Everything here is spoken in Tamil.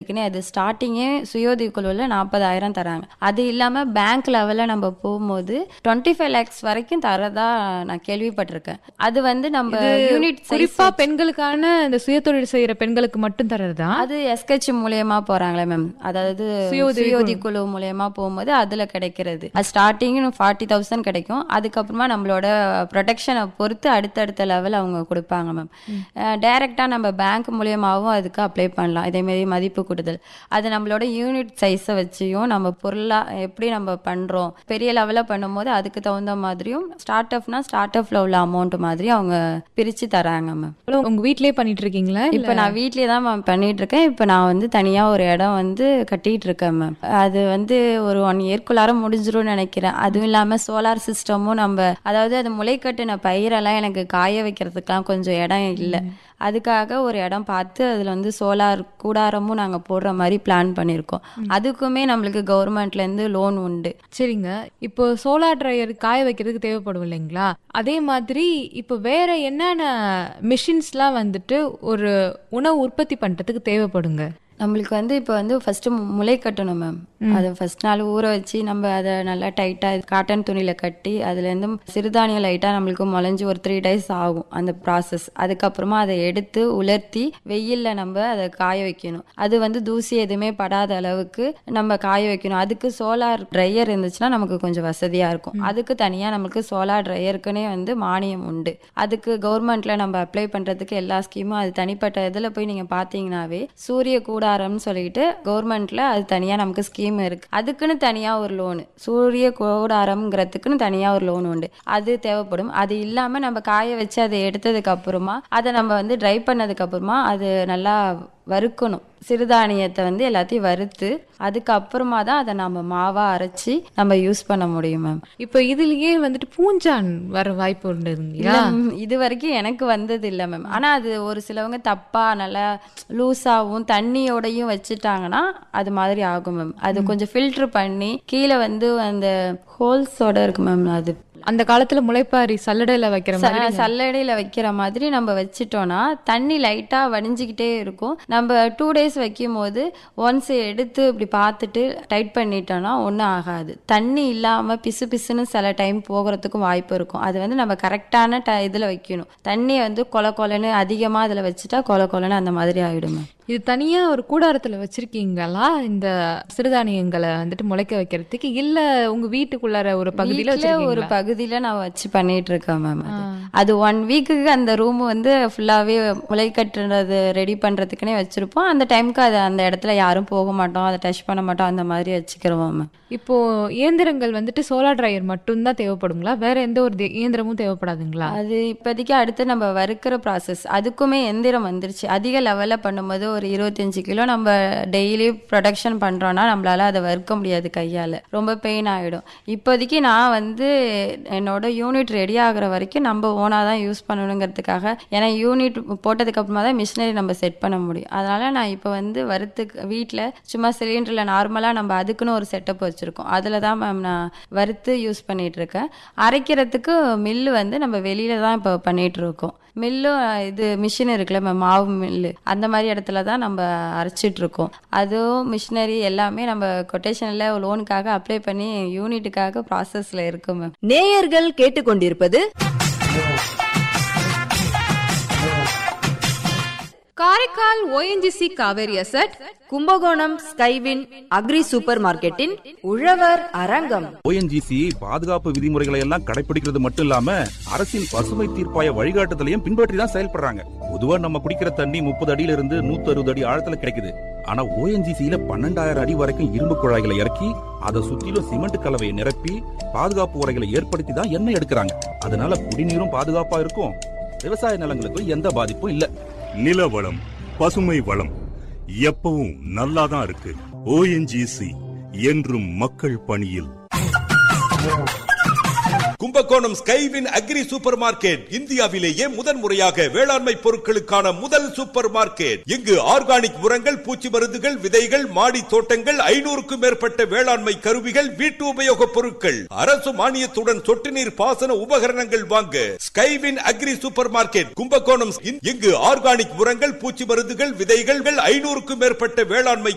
ஏற்கனவே அது ஸ்டார்டிங்கே சுயோதவி குழுவில் நாற்பதாயிரம் தராங்க அது இல்லாமல் பேங்க் லெவலில் நம்ம போகும்போது டுவெண்ட்டி ஃபைவ் லேக்ஸ் வரைக்கும் தரதா நான் கேள்விப்பட்டிருக்கேன் அது வந்து நம்ம யூனிட் குறிப்பா பெண்களுக்கான இந்த சுயதொழில் செய்யற பெண்களுக்கு மட்டும் தர்றதா அது எஸ்கெச் மூலியமா போறாங்களே மேம் அதாவது சுயோதி குழு மூலியமா போகும்போது அதுல கிடைக்கிறது அது ஸ்டார்டிங் ஃபார்ட்டி தௌசண்ட் கிடைக்கும் அதுக்கப்புறமா நம்மளோட ப்ரொடெக்ஷனை பொறுத்து அடுத்தடுத்த லெவல் அவங்க கொடுப்பாங்க மேம் டைரக்டா நம்ம பேங்க் மூலியமாவும் அதுக்கு அப்ளை பண்ணலாம் இதே மாதிரி மதிப்பு கூட்டுதல் அது நம்மளோட யூனிட் சைஸை வச்சியும் நம்ம பொருளா எப்படி நம்ம பண்றோம் பெரிய லெவலில் பண்ணும்போது அதுக்கு தகுந்த மாதிரியும் ஸ்டார்ட் அப்னா ஸ்டார்ட் அப்ல உள்ள அமௌண்ட் மாதிரி அவங்க பிரிச்சு தராங்க மேம் உங்க வீட்லயே பண்ணிட்டு இருக்கீங்களா இப்போ நான் வீட்லயே தான் மேம் பண்ணிட்டு இருக்கேன் இப்போ நான் வந்து தனியா ஒரு இடம் வந்து கட்டிட்டு இருக்கேன் மேம் அது வந்து ஒரு ஒன் இயர்க்குள்ளார முடிஞ்சிரும்னு நினைக்கிறேன் அதுவும் இல்லாம சோலார் சிஸ்டமும் நம்ம அதாவது அது முளை கட்டின பயிரெல்லாம் எனக்கு காய வைக்கிறதுக்கெல்லாம் கொஞ்சம் இடம் இல்லை அதுக்காக ஒரு இடம் பார்த்து அதில் வந்து சோலார் கூடாரமும் நாங்கள் போடுற மாதிரி பிளான் பண்ணியிருக்கோம் அதுக்குமே நம்மளுக்கு கவர்மெண்ட்லேருந்து லோன் உண்டு சரிங்க இப்போ சோலார் ட்ரையர் காய வைக்கிறதுக்கு தேவைப்படும் இல்லைங்களா அதே மாதிரி இப்போ வேற என்னென்ன மிஷின்ஸ்லாம் வந்துட்டு ஒரு உணவு உற்பத்தி பண்றதுக்கு தேவைப்படுங்க நம்மளுக்கு வந்து இப்போ வந்து ஃபர்ஸ்ட் முளை கட்டணும் மேம் அதை ஃபர்ஸ்ட் நாள் ஊற வச்சு நம்ம அதை நல்லா டைட்டாக காட்டன் துணியில் கட்டி அதுலேருந்து சிறுதானியம் லைட்டாக நம்மளுக்கு முளைஞ்சு ஒரு த்ரீ டேஸ் ஆகும் அந்த ப்ராசஸ் அதுக்கப்புறமா அதை எடுத்து உலர்த்தி வெயிலில் நம்ம அதை காய வைக்கணும் அது வந்து தூசி எதுவுமே படாத அளவுக்கு நம்ம காய வைக்கணும் அதுக்கு சோலார் ட்ரையர் இருந்துச்சுன்னா நமக்கு கொஞ்சம் வசதியாக இருக்கும் அதுக்கு தனியாக நமக்கு சோலார் ட்ரையருக்குன்னே வந்து மானியம் உண்டு அதுக்கு கவர்மெண்ட்ல நம்ம அப்ளை பண்ணுறதுக்கு எல்லா ஸ்கீமும் அது தனிப்பட்ட இதில் போய் நீங்கள் பார்த்தீங்கன்னாவே சூரிய கூடாரம்னு சொல்லிட்டு கவர்மெண்ட்ல அது தனியாக நமக்கு ஸ்கீம் இருக்கு அதுக்குன்னு தனியாக ஒரு லோனு சூரிய கூடாரம்ங்கிறதுக்குன்னு தனியாக ஒரு லோன் உண்டு அது தேவைப்படும் அது இல்லாமல் நம்ம காய வச்சு அதை எடுத்ததுக்கு அப்புறமா அதை நம்ம வந்து ட்ரை பண்ணதுக்கு அப்புறமா அது நல்லா வறுக்கணும் சிறுதானியத்தை வந்து எல்லாத்தையும் வறுத்து அதுக்கப்புறமா தான் அதை நம்ம மாவா அரைச்சி நம்ம யூஸ் பண்ண முடியும் மேம் இப்போ இதுலயே வந்துட்டு பூஞ்சான் வர வாய்ப்பு உண்டு இல்லையா இல்ல, ம், இது வரைக்கும் எனக்கு வந்தது இல்லை மேம் ஆனா அது ஒரு சிலவங்க தப்பா நல்லா லூஸாவும் தண்ணியோடையும் வச்சுட்டாங்கன்னா அது மாதிரி ஆகும் மேம் அது கொஞ்சம் ஃபில்டர் பண்ணி கீழே வந்து அந்த ஹோல்ஸோட இருக்கு மேம் அது அந்த காலத்துல முளைப்பாரி சல்லடையில வைக்கிற மாதிரி ச- சல்லடையில வைக்கிற மாதிரி நம்ம வச்சிட்டோம்னா தண்ணி லைட்டா வடிஞ்சுக்கிட்டே இருக்கும் நம்ம டூ டேஸ் வைக்கும் போது ஒன்ஸ் எடுத்து இப்படி பார்த்துட்டு டைட் பண்ணிட்டோம்னா ஒன்றும் ஆகாது தண்ணி இல்லாம பிசு பிசுன்னு சில டைம் போகிறதுக்கும் வாய்ப்பு இருக்கும் அது வந்து நம்ம கரெக்டான ட இதில் வைக்கணும் தண்ணியை வந்து கொல கொலன்னு அதிகமாக அதில் வச்சுட்டா கொல கொலன்னு அந்த மாதிரி ஆயிடும் மேம் இது தனியா ஒரு கூடாரத்துல வச்சிருக்கீங்களா இந்த சிறுதானியங்களை வந்துட்டு முளைக்க வைக்கிறதுக்கு இல்ல உங்க வீட்டுக்குள்ளார ஒரு பகுதியில வீட்ல ஒரு வச்சிருக்கீங்களா பகுதியில நான் வச்சு பண்ணிட்டு இருக்கேன் மேம் அது அது ஒன் வீக்குக்கு அந்த ரூம் வந்து ஃபுல்லாவே முளை கட்டுறது ரெடி பண்றதுக்குனே வச்சிருப்போம் அந்த டைம்க்கு அது அந்த இடத்துல யாரும் போக மாட்டோம் அதை டச் பண்ண மாட்டோம் அந்த மாதிரி வச்சுக்கிறோம் மேம் இப்போ இயந்திரங்கள் வந்துட்டு சோலார் டிரையர் மட்டும்தான் தேவைப்படுங்களா வேற எந்த ஒரு தே- இயந்திரமும் தேவைப்படாதுங்களா அது இப்போதைக்கு அடுத்து நம்ம வறுக்கிற ப்ராசஸ் அதுக்குமே எந்திரம் வந்துருச்சு அதிக லெவலில் பண்ணும்போது ஒரு இருபத்தஞ்சு கிலோ நம்ம டெய்லி ப்ரொடக்ஷன் பண்ணுறோன்னா நம்மளால அதை வறுக்க முடியாது கையால் ரொம்ப பெயின் ஆகிடும் இப்போதைக்கு நான் வந்து என்னோட யூனிட் ரெடி ஆகுற வரைக்கும் நம்ம ஓனாக தான் யூஸ் பண்ணணுங்கிறதுக்காக ஏன்னா யூனிட் போட்டதுக்கு அப்புறமா தான் மிஷினரி நம்ம செட் பண்ண முடியும் அதனால நான் இப்போ வந்து வறுத்துக்கு வீட்டில் சும்மா சிலிண்டரில் நார்மலாக நம்ம அதுக்குன்னு ஒரு செட்டப் வச்சுருக்கோம் அதில் தான் மேம் நான் வறுத்து யூஸ் பண்ணிட்டு இருக்கேன் அரைக்கிறதுக்கு மில்லு வந்து நம்ம வெளியில தான் இப்போ பண்ணிட்டு இருக்கோம் மில்லும் இது மிஷின் இருக்குல்ல மேம் மாவு மில்லு அந்த மாதிரி இடத்துல தான் நம்ம அரைச்சிட்டு இருக்கோம் அதுவும் மிஷினரி எல்லாமே நம்ம கொட்டேஷனில் லோனுக்காக அப்ளை பண்ணி யூனிட்டுக்காக ப்ராசஸில் இருக்கு மேம் நேயர்கள் கேட்டுக்கொண்டிருப்பது Karaikal ONGC Kaveri asset Kumbakonam Skywin agri super மார்க்கெட்டின் உழவர் அரங்கம் ஓஎன்ஜிசி பாதுகாப்பு விதிமுறைகளை எல்லாம் கடைபிடிக்கிறது மட்டும் இல்லாம அரசின் பசுமை தீர்ப்பாய வழிகாட்டுதலையும் பின்பற்றி தான் செயல்படுறாங்க பொதுவா நம்ம குடிக்கிற தண்ணி முப்பது அடியில இருந்து நூத்தி அறுபது அடி ஆழத்துல கிடைக்குது ஆனா ஓஎன்ஜிசியில பன்னெண்டாயிரம் அடி வரைக்கும் இரும்பு குழாய்களை இறக்கி அதை சுத்திலும் சிமெண்ட் கலவையை நிரப்பி பாதுகாப்பு உரைகளை ஏற்படுத்தி தான் எண்ணெய் எடுக்கிறாங்க அதனால குடிநீரும் பாதுகாப்பா இருக்கும் விவசாய நிலங்களுக்கும் எந்த பாதிப்பும் இல்ல நில வளம் பசுமை வளம் எப்பவும் நல்லாதான் இருக்கு ஓஎன்ஜிசி என்றும் மக்கள் பணியில் Kumbakonam Skywin agri super market இந்தியாவிலேயே முதன் முறையாக வேளாண்மை பொருட்களுக்கான முதல் சூப்பர் மார்க்கெட் இங்கு ஆர்கானிக் உரங்கள் பூச்சி மருந்துகள் விதைகள் மாடி தோட்டங்கள் ஐநூறுக்கும் மேற்பட்ட வேளாண்மை கருவிகள் வீட்டு உபயோக பொருட்கள் அரசு மானியத்துடன் சொட்டு நீர் பாசன உபகரணங்கள் வாங்க Skywin agri super market Kumbakonam இங்கு ஆர்கானிக் உரங்கள் பூச்சி மருந்துகள் விதைகள் ஐநூறுக்கும் மேற்பட்ட வேளாண்மை